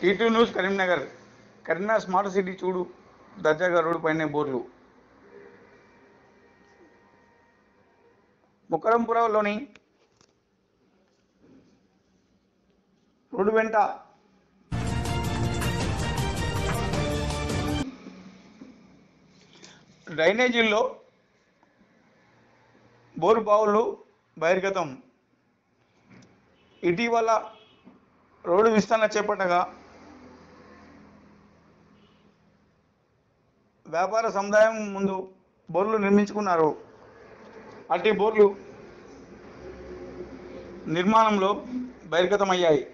టీటూ news Karimnagar Karimnagar smart city చూడు దర్జాగా road పైన బోర్లు ముక్కరంపురంలోని రోడ్డు వెంట డ్రైనేజీల్లో బోరు బావులు బహిర్గతం ఇటీవల రోడ్డు విస్తరణ చేపట్టగా వ్యాపార సముదాయం ముందు బోర్లు నిర్మించుకున్నారు అట్టి బోర్లు నిర్మాణంలో బహిర్గతమయ్యాయి